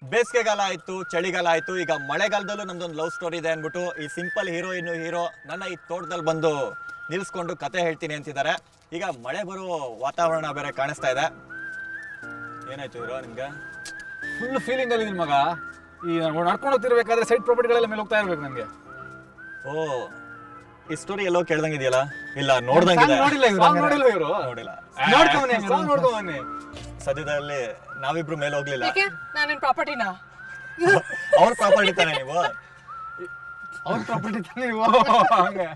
ಬೇಸಿಗೆಗಾಲ ಆಯ್ತು ಚಳಿಗಾಲ ಆಯ್ತು ಈಗ ಮಳೆಗಾಲದಲ್ಲೂ ನಮ್ದೊಂದು ಲವ್ ಸ್ಟೋರಿ ಇದೆ ಅಂದ್ಬಿಟ್ಟು ಈ ಸಿಂಪಲ್ ಹೀರೋಯಿನ್ ಹೀರೋ ನನ್ನ ಈ ತೋಟದಲ್ಲಿ ಬಂದು ನಿಲ್ಸ್ಕೊಂಡು ಕತೆ ಹೇಳ್ತೀನಿ ಅಂತಿದ್ದಾರೆ ಈಗ ಮಳೆ ಬರೋ ವಾತಾವರಣ ಬೇರೆ ಕಾಣಿಸ್ತಾ ಇದೆ ಏನಾಯ್ತು ಹೀರೋ ನಿಮ್ಗೆ ಫುಲ್ ಫೀಲಿಂಗ್ ಅಲ್ಲಿ ಇದೀನಿ ಮಗ ಈ ನಡ್ಕೊಂಡು ಹೋಗ್ತಿರ್ಬೇಕಾದ್ರೆ ಸೈಡ್ ಪ್ರಾಪರ್ಟಿಗಳೆಲ್ಲ ಮೇಲೆ ಹೋಗ್ತಾ ಇರ್ಬೇಕು ನನಗೆ ಓ ಈ ಸ್ಟೋರಿ ಎಲ್ಲೋ ಕೇಳ್ದಂಗಿದೆಯಲ್ಲ ಇಲ್ಲ ನೋಡ್ದಂಗಿದೆ ನೋಡಿಲ್ಲ ಇವ್ರು ಸಾಂಗ್ ನೋಡಿಲ್ಲ ಇವರು ನೋಡಿಲ್ಲ ನೋಡ್ಕೊಂಬನ್ನಿ ಸಾಂಗ್ ನೋಡ್ಕೊಂಬನ್ನಿ ಸದ್ಯದಲ್ಲಿ ನಾವಿಬ್ರು ಮೇಲೆ ಹೋಗ್ಲಿಲ್ಲ ಯಾಕೆ ನಾನೇನ್ ಪ್ರಾಪರ್ಟಿನಾ ಅವ್ರ ಪ್ರಾಪರ್ಟಿ ತಾನೆ ನೀವು ಅವ್ರ ಪ್ರಾಪರ್ಟಿ ತಾನೇ ಇವು. ಹಂಗೆ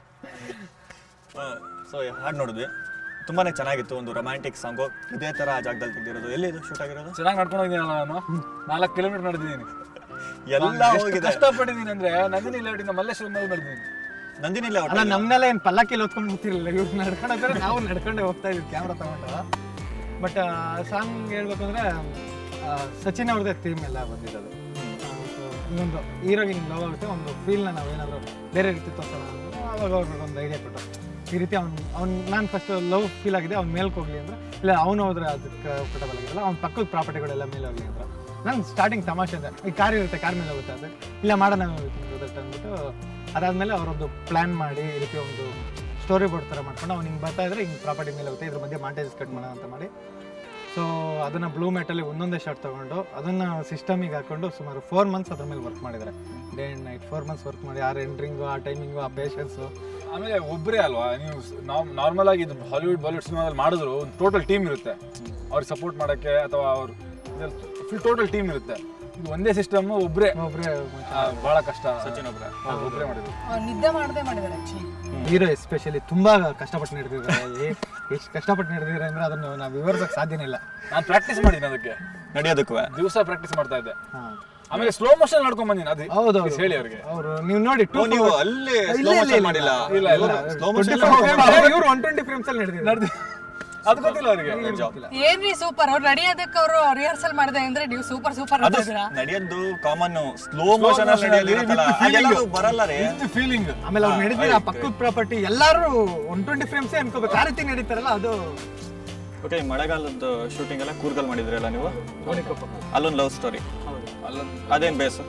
ಸೊ ಹಾಡು ನೋಡಿದ್ವಿ ತುಂಬಾನೇ ಚೆನ್ನಾಗಿತ್ತು ಒಂದು ರೊಮ್ಯಾಂಟಿಕ್ ಸಾಂಗು ಇದೇ ತರ ಆ ಜಾಗದಲ್ಲಿ ತೆಗ್ದಿರೋದು ಎಲ್ಲಿ ಇದು ಶೂಟ್ ಆಗಿರೋದು ಚೆನ್ನಾಗಿ ನಡ್ಕೊಂಡು ಹೋಗಿದ್ದೀನಲ್ಲ ನಾನು ನಾಲ್ಕು ಕಿಲೋಮೀಟರ್ ನಡೆದಿದ್ದೀನಿ ಎಲ್ಲ ಹೋಗಿದೆ ಕಷ್ಟಪಟ್ಟಿದ್ದೀನಿ ಅಂದ್ರೆ ನಂದಿನಿ ಲೇಔಟಿಂದ ಮಲ್ಲೇಶ್ವರ ನಡೆದಿದ್ದೀನಿ ನಂದಿನಿ ಅಲ್ಲ ನಮ್ನೆಲ್ಲ ಏನ್ ಪಲ್ಲಕ್ಕಿಲಿ ಹೊತ್ಕೊಂಡು ಹೋಗ್ತಿರ್ಲಿಲ್ಲ ಇವ್ರು ನಡ್ಕೊಂಡು ಹೋದ್ರೆ ನಾವು ನಡ್ಕೊಂಡೆ ಹೋಗ್ತಾ ಇದ್ವಿ ಕ್ಯಾಮ್ರಾ ತಗೊಂಡು ಬಟ್ ಸಾಂಗ್ ಹೇಳ್ಬೇಕು ಅಂದ್ರೆ ಆ, ಸಚಿನ್ ಅವ್ರದ್ದೇ ಥೀಮ್ ಎಲ್ಲ ಬಂದಿರೋದು ಸೊ ಇನ್ನೊಂದು ಹೀರೋಗೆ ಹಿಂಗೆ ಲವ್ ಆಗುತ್ತೆ ಒಂದು ಫೀಲ್ನ ನಾವು ಏನಾದರೂ ಬೇರೆ ರೀತಿ ತೋರ್ಸೋಣ ಅಂದ್ರೆ ಅವಾಗ ಅವ್ರಿಗೆ ಒಂದು ಐಡಿಯಾ ಕೊಟ್ಟು ಈ ರೀತಿ ಅವ್ನು ಅವ್ನು ನಾನು ಫಸ್ಟ್ ಲವ್ ಫೀಲ್ ಆಗಿದೆ ಅವ್ನು ಮೇಲ್ಕ್ ಹೋಗ್ಲಿ ಅಂದ್ರೆ ಇಲ್ಲ ಅವನು ಹೋದ್ರೆ ಅದಕ್ಕೆ ಕಂಫರ್ಟಬಲ್ ಆಗಿರಲ್ಲ ಅವ್ನ ಪಕ್ಕದ ಪ್ರಾಪರ್ಟಿಗಳೆಲ್ಲ ಮೇಲೆ ಹೋಗ್ಲಿ ಅಂದ್ರೆ ನಾನು ಸ್ಟಾರ್ಟಿಂಗ್ ತಮಾಷೆ ಇದೆ ಈ ಕಾರ್ ಇರುತ್ತೆ ಕಾರ್ ಮೇಲೆ ಹೋಗುತ್ತೆ ಅದು ಇಲ್ಲ ಮಾಡೋಣ ಗೊತ್ತಟ್ಟು ಅಂದ್ಬಿಟ್ಟು ಅದಾದ್ಮೇಲೆ ಅವರೊಂದು ಪ್ಲಾನ್ ಮಾಡಿ ಈ ರೀತಿ ಒಂದು ಸ್ಟೋರಿ ಬೋರ್ಡ್ ಥರ ಮಾಡ್ಕೊಂಡು ಅವ್ನು ಹಿಂಗೆ ಬರ್ತಾ ಇದ್ರೆ ಹಿಂಗೆ ಪ್ರಾಪರ್ಟಿ ಮೇಲೆ ಹೋಗುತ್ತೆ ಇದ್ರ ಮಧ್ಯೆ ಮಾಂಟೇಜ್ ಕಟ್ ಮಾಡೋಣ ಅಂತ ಮಾಡಿ ಸೊ ಅದನ್ನ ಬ್ಲೂ ಮೆಟಲ್ಲಿ ಒಂದೊಂದೇ ಶಾರ್ಟ್ ತಗೊಂಡು ಅದನ್ನ ಸಿಸ್ಟಮಿಗೆ ಹಾಕೊಂಡು ಸುಮಾರು ಫೋರ್ ಮಂತ್ಸ್ ಅದ್ರ ಮೇಲೆ ವರ್ಕ್ ಮಾಡಿದ್ದಾರೆ day and night four months work ಮಾಡಿ ಆ ರೆಂಡ್ರಿಂಗು ಆ ಟೈಮಿಂಗು ಆ ಪೇಷನ್ಸು ಆಮೇಲೆ ಒಬ್ಬರೇ ಅಲ್ವಾ ನೀವು ನಾರ್ಮಲ್ ಆಗಿ ಇದು ಹಾಲಿವುಡ್ ಬಾಲಿವುಡ್ ಸಿನಿಮಾದಲ್ಲಿ ಮಾಡಿದ್ರು ಒಂದು ಟೋಟಲ್ ಟೀಮ್ ಇರುತ್ತೆ ಅವ್ರಿಗೆ ಸಪೋರ್ಟ್ ಮಾಡೋಕ್ಕೆ ಅಥವಾ ಅವ್ರು ಫುಲ್ ಟೋಟಲ್ ಟೀಮ್ ಇರುತ್ತೆ ಇದು ಒಂದೇ ಸಿಸ್ಟಮ್ ಒಬ್ಬರೇ ಒಬ್ಬರೇ ಬಹಳ ಕಷ್ಟ ಸಚಿನ್ ಒಬ್ರೆ ಒಬ್ಬರೇ ಮಾಡಿದ್ರು ಅವ್ರು ನಿದ್ದೆ ಮಾಡದೆ ಮಾಡಿದ್ದಾರೆ ಆಕ್ಚುಲಿ ಹೀರೋ ಎಸ್ಪೆಷಲಿ ತುಂಬಾ ಕಷ್ಟಪಟ್ಟು ನಡೆದಿದ್ದಾರೆ ಎಷ್ಟು ಕಷ್ಟಪಟ್ಟು ನಡೆದಿದ್ದಾರೆ ಅಂದ್ರೆ ಅದನ್ನು ನಾವು ವಿವರಿಸೋಕೆ ಸಾಧ್ಯನೇ ಇಲ್ಲ ನಾನು ಪ್ರಾಕ್ಟೀಸ್ ಮಾಡಿದ್ದೀನಿ ಅದಕ್ಕೆ ನಡೆಯೋದಕ್ಕೂ ದಿವಸ ಪ್ರಾಕ್ಟೀಸ್ ಮಾಡ್ತಾ ಇದ್ದೆ ಹಾಂ ಆಮೇಲೆ ಸ್ಲೋ ಮೋಷನ್ ನಡ್ಕೊಂಡ್ ಬಂದಿನಿ ಅದು ಹೌದು please ಹೇಳಿ ಅವ್ರಿಗೆ ಅವರು ನೀವು ನೋಡಿ ಓ, ನೀವು ಅಲ್ಲಿ ಸ್ಲೋ ಮೋಷನ್ ಮಾಡಿಲ್ಲ ಇಲ್ಲ, ಇಲ್ಲ. ಸ್ಲೋ ಮೋಷನ್ ಇವರು ಒನ್ ಟ್ವೆಂಟಿ ಫ್ರೇಮ್ಸ್ ಅಲ್ಲಿ ನಡೆದಿದ್ದಾರೆ ಅದು ಗೊತ್ತಿಲ್ಲ ಅವರಿಗೆ ಏನ್ರಿ ಸೂಪರ್ ಅವ್ರು ನಡೆಯೋದಕ್ಕೆ ಅವರು ರಿಹರ್ಸಲ್ ಮಾಡಿದೆ ಅಂದ್ರೆ ನೀವು ಸೂಪರ್ ಸೂಪರ್ ಅದು ಅಂತಿದ್ದೀರಾ ನಡೆಯೋದು ಕಾಮನ್ ಸ್ಲೋ ಮೋಷನ್ ಅಲ್ಲಿ ನಡೆಯೋದಿರುತ್ತಲ್ಲ ಅದೆಲ್ಲರೂ ಬರಲ್ಲ ರೀ ಫೀಲಿಂಗ್ ಆಮೇಲೆ ಅವ್ರು ನಡೆದಿರ ಆ ಪಕ್ಕದ ಪ್ರಾಪರ್ಟಿ ಎಲ್ಲರೂ ಒನ್ ಟ್ವೆಂಟಿ ಫ್ರೇಮ್ಸ್ ಅನ್ಕೋಬೇಕು ಆ ರೀತಿ ನಡೀತಾರಲ್ಲ ಅದು ಓಕೆ ಮಳೆಗಾಲದ ಶೂಟಿಂಗ್ ಎಲ್ಲ ಕೂರ್ಗಲ್ ಮಾಡಿದ್ರಲ್ಲ ನೀವು ಅಲ್ಲೊಂದು ಲವ್ ಸ್ಟೋರಿ ಅಲ್ಲೊಂದು ಅದೇನ್ ಬೇಸ್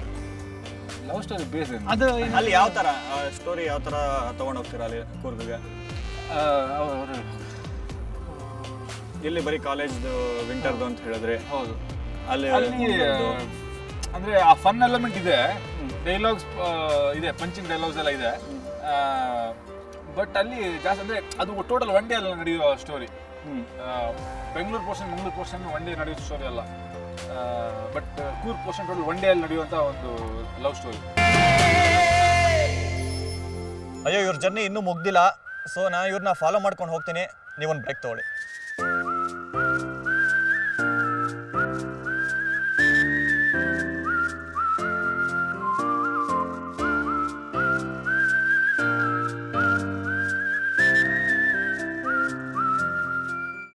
ಲವ್ ಸ್ಟೋರಿ ಬೇಸ್ ಅದು ಅಲ್ಲಿ ಯಾವ ತರ ಸ್ಟೋರಿ ಯಾವ ತರ ತಗೊಂಡ್ ಹೋಗ್ತೀರಾ ಅಲ್ಲಿ ಕೂರ್ಗ್ಗೆ ಅವರು ಇಲ್ಲಿ ಬರೀ ಕಾಲೇಜ್ ವಿಂಟರ್ದು ಅಂತ ಹೇಳಿದ್ರೆ ಹೌದು ಅಲ್ಲಿ ಅಲ್ಲಿ ಅಂದ್ರೆ ಆ ಫನ್ ಎಲಿಮೆಂಟ್ ಇದೆ ಡೈಲಾಗ್ಸ್ ಇದೆ ಪಂಚಿಂಗ್ ಡೈಲಾಗ್ಸ್ ಎಲ್ಲ ಇದೆ ಬಟ್ ಅಲ್ಲಿ ಜಾಸ್ತಿ ಅಂದ್ರೆ ಅದು ಟೋಟಲ್ ಒನ್ ಡೇ ಅಲ್ಲ ನಡೆಯುವ story Bengaluru portion Bengaluru portion one day ನಡೆಯುವ ಸ್ಟೋರಿ ಅಲ್ಲ but Coorg portion total one day ಅಲ್ಲಿ ನಡೆಯುವಂತ ಒಂದು ಲವ್ ಸ್ಟೋರಿ ಅಯ್ಯೋ ಇವ್ರ ಜರ್ನಿ ಇನ್ನೂ ಮುಗ್ದಿಲ್ಲ ಸೊ ನಾನು ಇವ್ರನ್ನ ಫಾಲೋ ಮಾಡ್ಕೊಂಡು ಹೋಗ್ತೀನಿ ನೀವೊಂದು ಬ್ರೇಕ್ ತಗೊಳ್ಳಿ